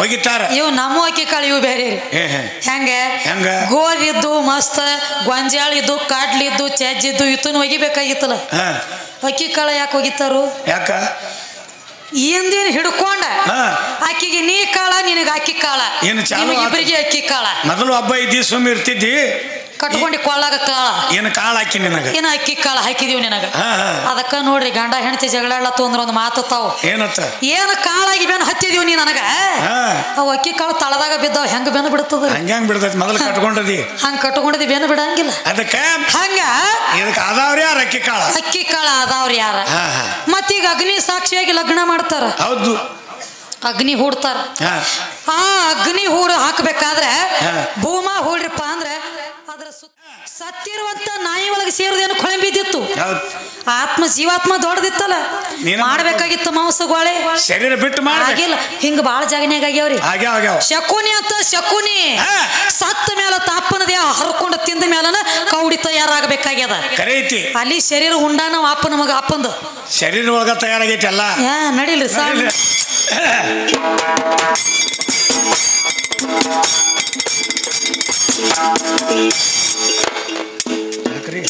ಒಗಿತಾರ ಇವು ನಮ್ಮ ಅಕ್ಕಿ ಕಾಳು ಇವು ಬೇರೆ ರೀ ಏ ಹೇ. ಹೆಂಗೆ ಹೆಂಗ? ಗೋಧಿದ್ದು ಮಸ್ತ್ ಗೊಂಜಾಳ ಇದ್ದು ಕಾಡ್ಲಿದ್ದು ಚಜ್ಜಿದ್ದು ಇತ್ತನ್ನು ಒಗಿಬೇಕಾಗಿತ್ತಲ್ಲ ಹಾ ಅಕ್ಕಿ ಕಾಳು ಯಾಕೆ ಒಗಿತಾರು ಯಾಕ ಹಿಂದಿನ ಹಿಡ್ಕೊಂಡ ಹಾ. ಆಕಿಗೆ ನೀ ಕಾಳ ನಿನಗೆ ಅಕ್ಕಿ ಕಾಳ ಏನು ಚಾಲು ಆತು? ಇಬ್ಬರಿಗೆ ಅಕ್ಕಿ ಕಾಳ ಮೊದಲು ಹಬ್ಬ ಇದ್ದಿ ಸುಮ್ಮ ಇರ್ತಿದ್ದಿ ಕಟ್ಕೊಂಡು ಕೊಳ್ಳಾಗ ಕಾಳ ಏನು ಕಾಳು ಹಾಕಿ ನಿನಗ ಏನ ಅಕ್ಕಿ ಕಾಳ ಹಾಕಿದೀವಿ ನಿನಗ ಹಾ ಹಾ ಅದಕ್ಕ ನೋಡ್ರಿ ಗಂಡ ಹೆಂಡತಿ ಜಗಳಾಡ್ಲತ್ತು ಅಂದ್ರ ಒಂದು ಮಾತು ತಾವು ಏನತ್ತ ಏನು ಕಾಳಾಗಿ ಬೆನ್ ಹತ್ತಿದೀವಿ ನೀ ನನಗ ಹಾ ಅವು ಅಕ್ಕಿ ಕಾಳು ತಳದಾಗ ಬಿದ್ದಾವ ಹೆಂಗ ಬೆನ್ನು ಬಿಡ್ತದ ಹಂಗ್ಯಾಂಗ್ ಬಿಡ್ತೈತಿ ಮೊದಲು ಕಟ್ಕೊಂಡದಿ ಹಂಗ ಕಟ್ಕೊಂಡಿದ್ದಿ ಬೆನ್ನು ಬಿಡಂಗಿಲ್ಲ ಅದಕ್ಕ ಹಂಗ ಇದಕ್ಕೆ ಆದವ್ರಿ ಯಾರು ಅಕ್ಕಿ ಕಾಳ ಅಕ್ಕಿ ಕಾಳ ಅದಾವ್ರಿ ಯಾರ ಹಾ ಹಾ ಮತ್ತೀಗ ಅಗ್ನಿ ಸಾಕ್ಷಿಯಾಗಿ ಲಗ್ನ ಮಾಡ್ತಾರ ಹೌದು ಅಗ್ನಿ ಹೂಡ್ತಾರ ಹಾ ಆ ಅಗ್ನಿ ಹೂಡು ಹಾಕ್ಬೇಕಾದ್ರೆ ಹಾ. ಭೂಮ ಹೂಡ್ರಿಪ್ಪ ಅಂದ್ರೆ ಅದರ ಸುತ್ತ ಸತ್ತಿರುವಂತ ನಾಯಿ ಒಳಗೆ ಸೇರಿದೇನು ಕೊಳೆ ಬಿದ್ದಿತ್ತು ಹೌದು ಆತ್ಮ ಜೀವಾತ್ಮ ದೊಡ್ಡದಿತ್ತಲ್ಲ ನೀನ ಮಾಡ್ಬೇಕಾಗಿತ್ತು ಮಾಂಸಗೋಳೆ ಶರೀರ ಬಿಟ್ಟು ಮಾಡ್ಬೇಕು ಆಗಿಲ್ಲ ಹಿಂಗ ಬಾಳ ಜಾಗನ್ಯಾಗ ಆಗ್ಯಾವ್ರಿ ಆಗ್ಯಾವ ಆಗ್ಯಾವ ಶಕುನಿ ಅಂತ ಶಕುನಿ ಹಾ. ಸತ್ತ ಮೇಲೆ ತಾಪನ ದೇಹ ಹರ್ಕೊಂಡು ತಿಂದ ಮೇಲನ ಕೌಡಿ ತಯಾರಾಗಬೇಕಾಗ್ಯದ ಕರೆ ಐತಿ ಅಲ್ಲಿ ಶರೀರ ಉಂಡಾನ ಅಪ್ಪನ ಮಗ ಅಪ್ಪಂದು ಶರೀರ ಒಳಗ ತಯಾರಾಗೈತಿ ಅಲ್ಲ ಯಾ ನಡಿಲ್ರಿ ಸಾ ಯಾಕ್ರಿ?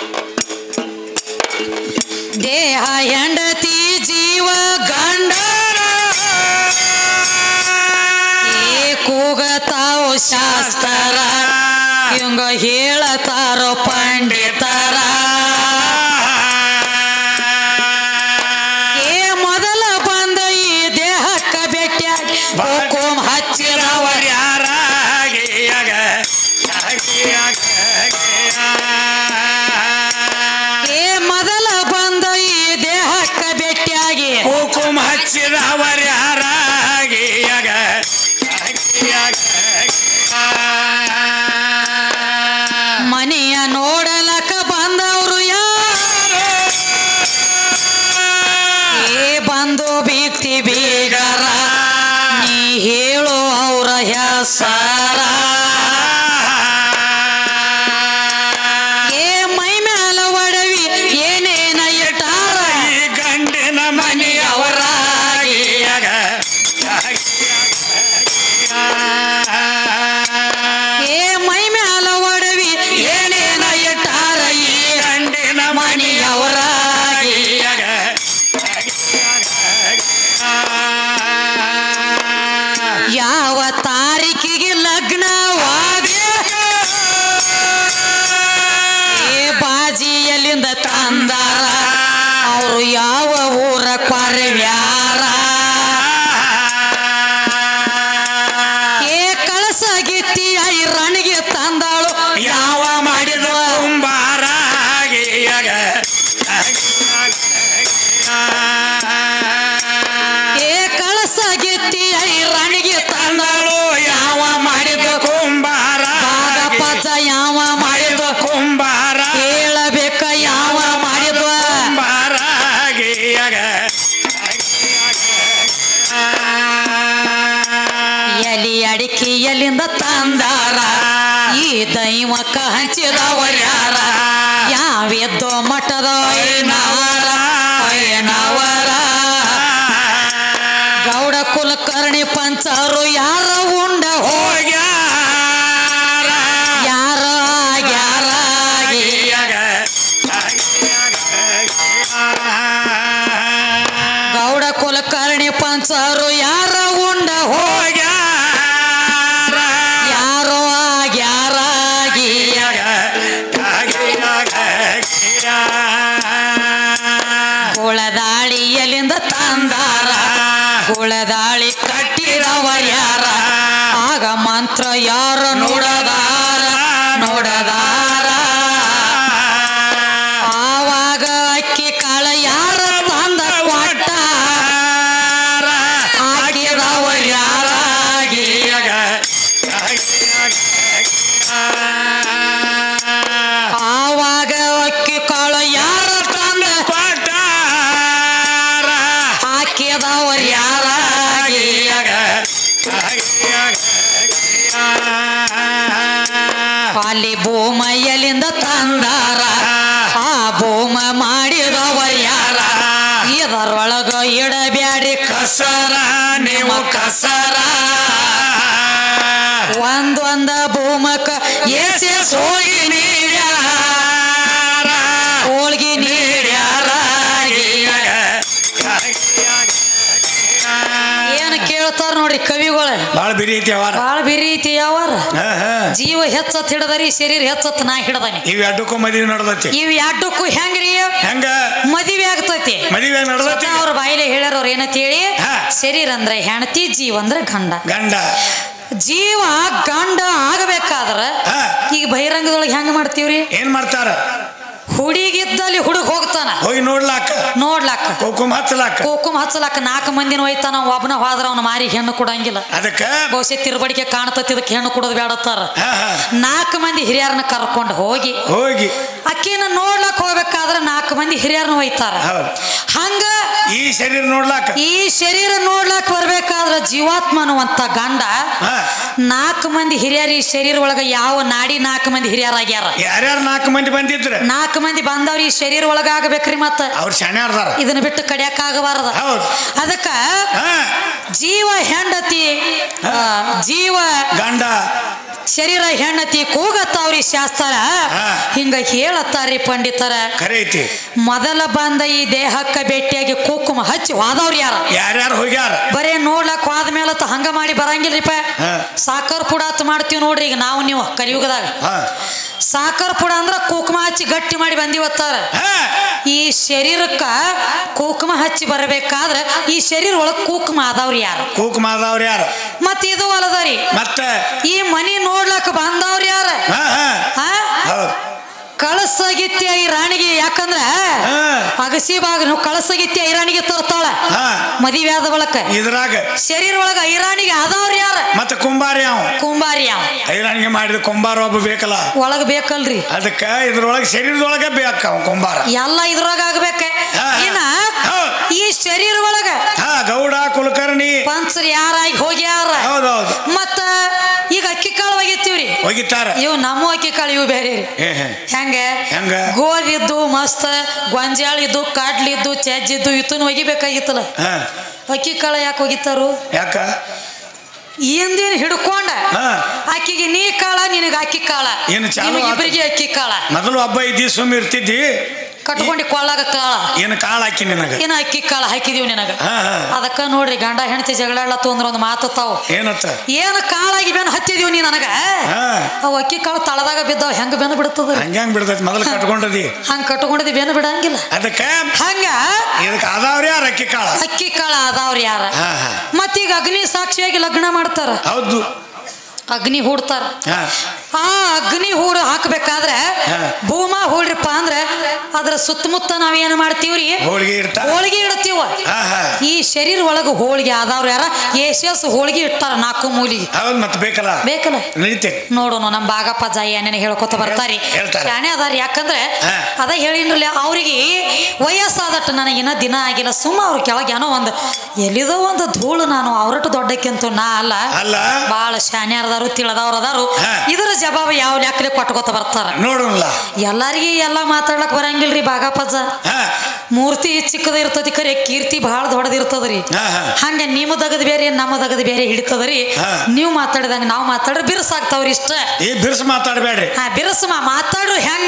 ದೇಹ ಹೆಂಡತಿ ಜೀವ ಗಂಡ ಏ ಕೂಗತಾವು ಶಾಸ್ತ್ರ ಹಿಂಗ ಹೇಳತಾರೋ ಪಂಡಿತರ ಏ ಮೊದಲ ಬಂದ ಈ ದೇಹಕ್ಕ ಭೇಟಿಯಾಗಿ ಹುಕುಂ ಹಚ್ಚಿದವ ಯಾರಾಗಿಯಾಗ ಯಾಗಿಯಾಗ ಏ ಮೊದಲ ಬಂದ ಈ ದೇಹಕ್ಕ ಭೇಟಿಯಾಗಿ ಹುಕುಂ ಹಚ್ಚಿದವರ ಯಾರಾಗಿಯಾಗ ಮನೆಯ ನೋಡಲಕ ಬಂದವರು ಯಾರು ಏ ಬಂದು ಬೀಗ್ತಿ ಬೀಗರ ನೀ ಹೇಳು ಅವರ ಹೆಸರ ಏ ಮೈ ಮ್ಯಾಲ ಒಡವಿ ಏನೇನ ಇಟ್ಟಾರ ಈ ಗಂಡಿನ ಮನೆಯವರಾಗಿಯಾಗ ಏ ಮೈ ಮ್ಯಾಲ ಒಡವಿ ಏನೇನ ಇಟ್ಟಾರ ಈ ಗಂಡಿನ ಮನೆಯವರಾಗಿಯಾಗ ಯಾವ ತಾರೀಕಿಗೆ ಲಗ್ನವಾದೆ ಏ ಬಾಜಿಯಲ್ಲಿಂದ ತಂದಾರ ಅವರು ಯಾವ ಊರ ಕೊರವ್ಯಾರ ಏ ಕಳಸಗಿತ್ತಿ ಐರಣಿಗೆ ತಂದಾಳು ಯಾವ ಮಾಡಿದ ಕುಂಬಾರಾಗಿಯಾಗ ಏ ಕಳಸಗಿತ್ತಿ ಐರಣಿಗೆ ತಂದಾಳು ಯಾವ ಮಾಡಿದ ಕುಂಬಾರ ಭಾಗಪತ ಯಾವ ಮಾಡಿದ ಕುಂಬಾರ ಹೇಳಬೇಕ ಯಾವ ಮಾಡಿದ ಕುಂಬಾರಾಗಿಯಾಗ ಎಲಿ ಅಡಿಕೆ ಎಲ್ಲಿಂದ ತಂದಾರ ಈ ದೈವಕ್ಕ ಹಂಚಿದವರ್ಯಾರ ಯಾವೆದ್ದೋ ಮಠದ ಐನವರ ಐನವರ ಗೌಡ ಕುಲಕರ್ಣಿ ಪಂಚರು ಯಾರ ಉಂಡ ಹೋಗ್ಯಾರ ಯಾರ ಆಗ್ಯಾರಾಗಿ ಗೌಡ ಕುಲಕರ್ಣಿ ಪಂಚರು ಯಾರ ಉಂಡ ಹೋಗ್ಯಾರ ಯಾರೋ ಆಗ್ಯಾರಾಗಿ ಗುಳದಾಳಿ ಎಲ್ಲಿಂದ ತಂದಾರ ಗುಳದಾಳಿ ಕಟ್ಟಿದವರು ಯಾರ ಆಗ ಮಂತ್ರ ಯಾರ ನೋಡದಾರ ನೋಡದಾರ ಆವಾಗ ಅಕ್ಕಿ ಕಾಳ ಯಾರ ತಂದ ಕೊಟ್ಟ ಹಾಕಿದವರು ಯಾರಾಗಿ ಆವಾಗ ಅಕ್ಕಿ ಕಾಳು ಯಾರ ತಂದ ಹಾಕಿದವರು ಯಾರಾಗಿ ಅಲ್ಲಿ ಭೂಮೈಯಲಿಂದ ತಂದಾರ ಆ ಭೂಮ ಮಾಡಿದವರು ಯಾರ ಇದರೊಳಗ ಇಡಬ್ಯಾಡ್ರಿ ಕಸರ ನೀವು ಕಸರ ಒಂದೊಂದ ಭೂಮಕ ಎಸೆ ಹೋಗಿ ನೀಡ್ಯಾರ ಹೋಳ್ಗಿ ನೀಡ್ಯಾರ ಏನ್ ಕೇಳ್ತಾರ ನೋಡ್ರಿ ಕವಿಗಳು ಬಾಳ ಬಿರಿ ಐತಿ ಅವಾರ ಬಾಳ ಬಿರಿ ಐತಿ ಯಾವಾರ ಹಾ, ಹಾ. ಜೀವ ಹೆಚ್ಚತ್ ಹಿಡದರಿ ಶರೀರ ಹೆಚ್ಚತ್ ನಾ ಹಿಡದನಿ ಇವ್ ಎರಡಕ್ಕೂ ಮದುವೆ ನಡ್ದತಿ ಇವ್ ಎರಡಕ್ಕೂ ಹೆಂಗ್ರಿ ಹೆಂಗ ಮದುವೆ ಆಗ್ತೈತಿ ಮದುವೆ ನಡ್ದತಿ ಅವ್ರ ಬಾಯಿಲೆ ಹೇಳ್ಯಾರ ಅವ್ರ ಏನಂತ ಹೇಳಿ ಹಾ. ಶರೀರ ಅಂದ್ರೆ ಹೆಣತಿ ಜೀವ ಅಂದ್ರೆ ಗಂಡ ಗಂಡ ಜೀವ ಗಂಡ ಆಗಬೇಕಾದ್ರ ಹಾ. ಈಗ ಬಹಿರಂಗದೊಳಗೆ ಹೆಂಗ್ ಮಾಡ್ತೀವ್ರಿ ಏನ್ ಮಾಡ್ತಾರ ಹುಡುಗಿದ್ದಲ್ಲಿ ಹುಡುಗ ಹೋಗ್ತಾನ ಹೋಗಿ ನೋಡ್ಲಾಕ ನೋಡ್ಲಾಕ ಕುಂಕುಮ ಹಚ್ಚಲಾಕ ಕುಂಕುಮ ಹಚ್ಚಲಾಕ ನಾಲ್ಕು ಮಂದಿನ ಒಯ್ತಾನ ಒಬ್ಬನ ಹೋದ್ರ ಅವನ ಮಾರಿ ಹೆಣ್ಣು ಕೊಡಂಗಿಲ್ಲ ಅದಕ್ಕ ಬಹುಶಃ ತಿರುಬಡಿಕೆ ಕಾಣ್ತತಿ ಇದಕ್ಕೆ ಹೆಣ್ಣು ಕೊಡೋದು ಬೇಡತ್ತಾರ ಹಾ, ಹಾ. ನಾಲ್ಕು ಮಂದಿ ಹಿರಿಯರನ್ನ ಕರ್ಕೊಂಡು ಹೋಗಿ ಹೋಗಿ ಅಕ್ಕಿನ ನೋಡ್ಲಕ್ ಹೋಗ್ಬೇಕಾದ್ರ ನಾಲ್ಕು ಮಂದಿ ಹಿರಿಯರನ್ನ ಒಯ್ತಾರ ಹೌದು ಹಂಗ ಈ ಶರೀರ ನೋಡ್ಲಾಕ ಈ ಶರೀರ ನೋಡ್ಲಕ್ ಬರ್ಬೇಕಾದ್ರ ಜೀವಾತ್ಮ ಅನ್ನುವಂತ ಗಂಡ ಹಾ. ನಾಲ್ಕು ಮಂದಿ ಹಿರಿಯರು ಈ ಶರೀರ ಒಳಗ ಯಾವ ನಾಡಿ ನಾಲ್ಕು ಮಂದಿ ಹಿರಿಯರಾಗ್ಯಾರ ಯಾರ್ಯಾರು ನಾಲ್ಕು ಮಂದಿ ಬಂದಿದ್ರ ನಾಲ್ಕು ಮಂದಿ ಬಂದವ್ರು ಈ ಶರೀರ ಒಳಗ ಆಗಬೇಕ್ರಿ ಮತ್ತ ಅವ್ರ ಶಾಣೆ ಆಡ್ದಾರ ಇದನ್ನ ಬಿಟ್ಟು ಕಡಿಯಕ್ ಆಗಬಾರದ ಹೌದು ಅದಕ್ಕ ಹಾ ಜೀವ ಹೆಂಡತಿ ಆ, ಜೀವ ಗಂಡ ಶರೀರ ಹೆಂಡತಿ ಕೂಗತ್ತಾವ್ರಿ ಶಾಸ್ತ್ರ ಹಾ. ಹಿಂಗ ಹೇಳತ್ತಾರಿ ಪಂಡಿತರ ಖರೆ ಐತಿ ಮೊದಲ ಬಂದ ಈ ದೇಹಕ್ಕ ಭೇಟಿಯಾಗಿ ಕುಂಕುಮ ಹಚ್ಚಿ ಹೋದವ್ರು ಯಾರ ಯಾರ್ಯಾರು ಹೋಗ್ಯಾರ ಬರೇ ನೋಡ್ಲಕ್ ಹೋದ ಮೇಲೆ ಹಂಗ ಮಾಡಿ ಬರಂಗಿಲ್ರಿಪ್ಪ ಹಾ. ಸಾಕರ್ ಪುಡಾತ್ ಮಾಡ್ತೀವಿ ನೋಡ್ರಿ ಈಗ ನಾವು ನೀವು ಕಲಿಯುಗದಾಗ ಹಾ ಸಾಕರ್ ಪುಡ ಅಂದ್ರ ಕುಂಕುಮ ಹಚ್ಚಿ ಗಟ್ಟಿ ಮಾಡಿ ಬಂದಿವತ್ತಾರ ಹಾ. ಈ ಶರೀರಕ್ಕ ಕುಂಕುಮ ಹಚ್ಚಿ ಬರಬೇಕಾದ್ರ ಈ ಶರೀರ ಒಳಗ್ ಕುಂಕುಮ ಆದವ್ರು ಯಾರು ಕುಂಕುಮ ಆದವ್ರು ಯಾರು ಮತ್ ಇದು ಅಲ್ಲದರಿ ಮತ್ತ ಈ ಮನಿ ನೋಡ್ಲಕ್ ಬಂದವ್ರು ಯಾರ ಹಾ ಹಾ ಹಾ? ಹೌದು ಕಳಸಗಿತ್ಯ ಈ ರಾಣಿಗೆ ಯಾಕಂದ್ರ ಹಾ. ಅಗಸಿ ಬಾಗ ನೀವು ಕಳಸಗಿತ್ಯ ಐರಾಣಿಗೆ ತರ್ತಾಳ ಹಾ ಮದುವೆ ಆದ ಬಳಕ ಇದ್ರಾಗ ಶರೀರ ಒಳಗ ಐರಾಣಿಗೆ ಆದವ್ರು ಯಾರ ಮತ್ತ ಕುಂಬಾರಿ ಅವ ಕುಂಬಾರಿ ಅವ ಐರಾಣಿಗೆ ಮಾಡಿದ ಕುಂಬಾರ ಒಬ್ಬ ಬೇಕಲ್ಲ ಒಳಗ ಬೇಕಲ್ರಿ ಅದಕ್ಕ ಇದ್ರೊಳಗೆ ಶರೀರದೊಳಗೆ ಬೇಕ ಅವ ಕುಂಬಾರ ಎಲ್ಲ ಇದ್ರೊಳಗ ಆಗ್ಬೇಕ ಹಾ. ಇನ್ನ ಹಾ. ಈ ಶರೀರ ಒಳಗ ಹಾ ಗೌಡ ಕುಲಕರ್ಣಿ ಪಂಚರ್ ಯಾರಾಗಿ ಹೋಗ್ಯಾರ ಹೌದೌದು ಮತ್ತ ಈಗ ಅಕ್ಕಿ ಕಾಳು ಒಗಿತೀವ್ರಿ ಹೋಗಿತ್ತಾರ ಇವು ನಮ್ಮ ಅಕ್ಕಿ ಕಾಳು ಇವು ಬೇರೆ ರೀ ಏ ಹೇ. ಹೆಂಗ ಹೆಂಗ? ಗೋಧಿ ಇದ್ದು ಮಸ್ತ್ ಗೊಂಜಾಳ ಇದ್ದು ಕಾಡ್ಲಿ ಇದ್ದು ಚಜ್ಜಿದ್ದು ಇತ್ತನ್ನು ಒಗಿಬೇಕಾಗಿತ್ತಲ್ಲ ಹಾ ಅಕ್ಕಿ ಕಾಳು ಯಾಕೆ ಒಗಿತಾರು ಯಾಕ ಹಿಂದಿನ ಹಿಡ್ಕೊಂಡ ಹಾ. ಆಕಿಗೆ ನೀ ಕಾಳ ನಿನಗ ಅಕ್ಕಿ ಕಾಳ ಏನು ಚಾಲು ಆತು? ಇಬ್ಬರಿಗೆ ಅಕ್ಕಿ ಕಾಳ ಮೊದಲು ಹಬ್ಬ ಇದ್ದಿ ಸುಮ್ ಇರ್ತಿದ್ದಿ ಕಟ್ಕೊಂಡಿ ಕೊಳ್ಳಾಗ ಕಾಳ ಏನು ಕಾಳು ಹಾಕಿ ನಿನಗ ಏನ ಅಕ್ಕಿ ಕಾಳ ಹಾಕಿದೀವಿ ನಿನಗ ಹಾ ಹಾ ಅದಕ್ಕ ನೋಡ್ರಿ ಗಂಡ ಹೆಂಡತಿ ಜಗಳಾಡ್ಲತ್ತು ಅಂದ್ರ ಒಂದು ಮಾತು ತಾವು ಏನತ್ತ ಏನ ಕಾಳಾಗಿ ಬೆನ್ ಹತ್ತಿದೀವಿ ನೀ ನನಗ ಹಾ ಅವು ಅಕ್ಕಿ ಕಾಳು ತಳದಾಗ ಬಿದ್ದಾವ ಹೆಂಗ ಬೆನ್ ಬಿಡ್ತದ ಹಂಗ್ಯಾಂಗ್ ಬಿಡ್ತೈತಿ ಮೊದಲು ಕಟ್ಕೊಂಡದಿ ಹಂಗ ಕಟ್ಕೊಂಡಿದ್ದಿ ಬೆನ್ ಬಿಡಂಗಿಲ್ಲ ಅದಕ್ಕ ಹಂಗ ಇದಕ್ಕೆ ಆದವ್ರು ಯಾರು ಅಕ್ಕಿ ಕಾಳ ಅಕ್ಕಿ ಕಾಳ ಆದವ್ರ ಯಾರ ಹಾ ಹಾ ಮತ್ತೀಗ ಅಗ್ನಿ ಸಾಕ್ಷಿಯಾಗಿ ಲಗ್ನ ಮಾಡ್ತಾರ ಹೌದು ಅಗ್ನಿ ಹೂಡ್ತಾರ ಹಾ ಆ ಅಗ್ನಿ ಹೂಡು ಹಾಕ್ಬೇಕಾದ್ರೆ ಹಾ. ಭೂಮಾ ಹೂಡ್ರಿಪ್ಪ ಅಂದ್ರೆ ಅದ್ರ ಸುತ್ತಮುತ್ತ ನಾವೇನ್ ಮಾಡ್ತೀವ್ರಿ ಹೋಳಿಗೆ ಇಡ್ತಾ ಹೋಳಿಗೆ ಇಡ್ತೀವ ಹಾ ಹಾ ಈ ಶರೀರ ಒಳಗ ಹೋಳಿಗೆ ಆದವ್ರು ಯಾರ ಏಸಸ್ ಹೋಳಿಗೆ ಇಟ್ಟಾರ ನಾಲ್ಕು ಮೂಲಿಗೆ ಹೌದು ಮತ್ತೆ ಬೇಕಲ್ಲ ಬೇಕಲ್ಲ ನಡೀತೆ ನೋಡೋಣ ನಮ್ಮ ಬಾಗಪ್ಪ ಜಾಯಿ ಏನೇನು ಹೇಳ್ಕೊತ ಬರ್ತಾರಿ ಹೇಳ್ತಾರೆ. ಶಾಣೆ ಅದಾರ ಯಾಕಂದ್ರೆ ಹಾ. ಅದ ಹೇಳಿನ್ರಲ್ಲ ಅವ್ರಿಗೆ ವಯಸ್ಸಾದಟ್ಟು ನನಗಿನ್ನ ದಿನ ಆಗಿಲ್ಲ ಸುಮ್ಮ ಅವ್ರ ಕೆಳಗೆ ಏನೋ ಒಂದು ಎಲ್ಲಿದೋ ಒಂದು ಧೂಳು ನಾನು ಅವ್ರಟ್ಟು ದೊಡ್ಡಕ್ಕಿಂತ ನಾ ಅಲ್ಲ ಅಲ್ಲ ಬಾಳ ಶಾನೆ ಅದಾರು ತಿಳದವ್ರು ಅದಾರು ಹಾ. ಇದರ ಜವಾಬ ಯಾವ ಲೆಕ್ಕಲೆ ಕೊಟ್ಕೋತ ಬರ್ತಾರ ನೋಡೋಣ ಎಲ್ಲಾರಿಗೆ ಎಲ್ಲ ಮಾತಾಡ್ಲಕ್ ಬರಂಗಿಲ್ರಿ ಬಾಗಪ್ಪಜ್ಜ ಹಾ ಮೂರ್ತಿ ಚಿಕ್ಕದ ಇರ್ತತಿ ಖರೆ ಕೀರ್ತಿ ಬಹಳ ದೊಡ್ಡದಿರ್ತದ್ರಿ ಹಾ, ಹಾ. ಹಂಗ ನಿಮ್ಮ ದಗದ ಬೇರೆ ನಮ್ಮ ದಗದ ಬೇರೆ ಹಿಡಿತದ್ರಿ ಹಾ. ನೀವು ಮಾತಾಡಿದಂಗ ನಾವು ಮಾತಾಡ್ರೆ ಬಿರುಸಾಗ್ತಾವ್ರಿ ಇಷ್ಟ ಈ ಬಿರ್ಸ್ ಮಾತಾಡಬೇಡ್ರಿ ಹಾ ಬಿರುಸು ಮಾ ಮಾತಾಡ್ರು ಹೆಂಗ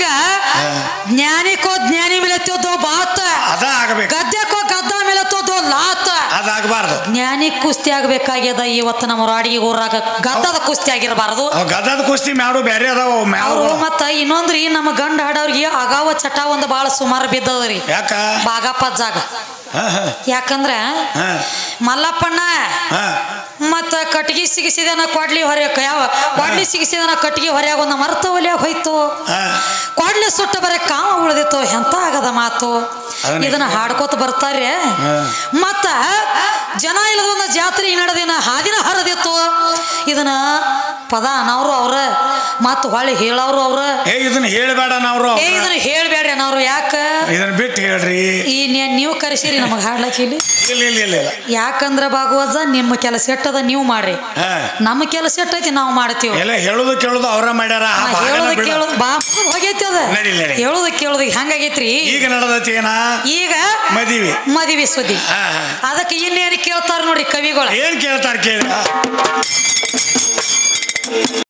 ಜ್ಞಾನಿಕೋ ಜ್ಞಾನಿ ಮೇಲೆ ತೋದೋ ಬಾತ ಅದ ಆಗಬೇಕು ಗದ್ದೆಕೋ ಗದ್ದ ಮೇಲೆ ತೋದೋ ಲಾತ ಅದಾಗಬಾರ್ದು ಜ್ಞಾನಿ ಕುಸ್ತಿ ಆಗ್ಬೇಕಾಗ್ಯದ ಇವತ್ತು ನಮ್ಮ ರಾಡಿಗೆ ಊರಾಗ ಗದ್ದದ ಕುಸ್ತಿ ಆಗಿರಬಾರ್ದು ಅವ್ ಗದದ ಕುಸ್ತಿ ಮ್ಯಾಡು ಬೇರೆ ಅದಾವ ಅವ್ ಅವರು ಮ್ಯಾವು ಮತ್ತ ಇನ್ನೊಂದ್ರಿ ನಮ್ಮ ಗಂಡ ಹಾಡವ್ರಿಗೆ ಅಗಾವ ಚಟ ಒಂದು ಬಾಳ ಸುಮಾರು ಬಿದ್ದದ್ರಿ ಯಾಕ ಬಾಗಪ್ಪ ಜಾಗ ಹಾ ಹಾ ಯಾಕಂದ್ರ ಹಾ ಮಲ್ಲಪ್ಪಣ್ಣ ಹಾ ಮತ್ತ ಕಟ್ಗಿ ಸಿಗಿಸಿದನ ಕೊಡ್ಲಿ ಹೊರ್ಯಾಕ ಯಾವ ಕೊಡ್ಲಿ ಸಿಗಿಸಿದನ ಕಟ್ಗಿ ಹೊರ್ಯಾಗ ಒಂದು ಮರ್ತ ಒಲ್ಯಾಗ ಹೋಯ್ತು ಹಾ ಕೊಡ್ಲಿ ಸುಟ್ಟ ಬರೇ ಕಾಮ ಉಳಿದಿತ್ತು ಎಂತ ಆಗದ ಮಾತು ಅದನ್ನ ಇದನ್ನ ಹಾಡ್ಕೋತ ಬರ್ತಾರೆ ಹಾ. ಮತ್ತ ಜನ ಇಲ್ಲದ ಒಂದು ಜಾತ್ರೆ ನಡೆದಿನ ಹಾದಿನ ಹರದಿತ್ತು ಇದನ್ನ ಪದ ಅನ್ನೋರು ಅವ್ರ ಮತ್ತು ಹೊಳ್ಳಿ ಹೇಳೋರು ಅವ್ರ ಏ ಇದನ್ನ ಹೇಳಬೇಡ ನಾವ್ರು ಏ ಇದನ್ನ ಹೇಳ್ಬೇಡ್ರಿ ಅನ್ನೋರು ಯಾಕ ಇದನ್ನ ಬಿಟ್ಟು ಹೇಳ್ರಿ ಈ ನೆ- ನೀವು ಕರೆಸಿರಿ ನಮಗೆ ಹಾಡ್ಲಕ್ಕೆ ಇಲ್ಲಿ ಇಲ್ಲ ಇಲ್ಲ ಇಲ್ಲ ಇಲ್ಲ ಯಾಕಂದ್ರ ಭಾಗವತ ನಿಮ್ಮ ಕೆಲಸ ಎಟ್ಟದ ನೀವು ಮಾಡ್ರಿ ಹಾ ನಮ್ಮ ಕೆಲಸ ಎಟ್ಟೈತಿ ನಾವು ಮಾಡ್ತೀವಿ ಎಲ್ಲ ಹೇಳುದು ಕೇಳುದು ಅವ್ರ ಮಾಡ್ಯಾರ ಆ ಆ, ಭಾಗನ ಹೇಳೋದು ಬಿಡು. ಕೇಳೋದು ಬಾ ಮುಗ್ದ್ ಹೋಗೈತಿ ಅದ ನಡಿ, ನಡಿ. ಹೇಳೋದು ಕೇಳೋದು ಹಂಗಾಗೈತ್ರಿ ಈಗ ನಡೆದತಿ ಏನ ಈಗ ಮದಿವಿ ಮದುವೆ ಸುದ್ದಿ ಹಾ ಹಾ ಅದಕ್ಕೆ ಇನ್ನೇನು ಕೇಳ್ತಾರ ನೋಡ್ರಿ ಕವಿಗಳು ಏನ್ ಕೇಳ್ತಾರ ಕೇಳ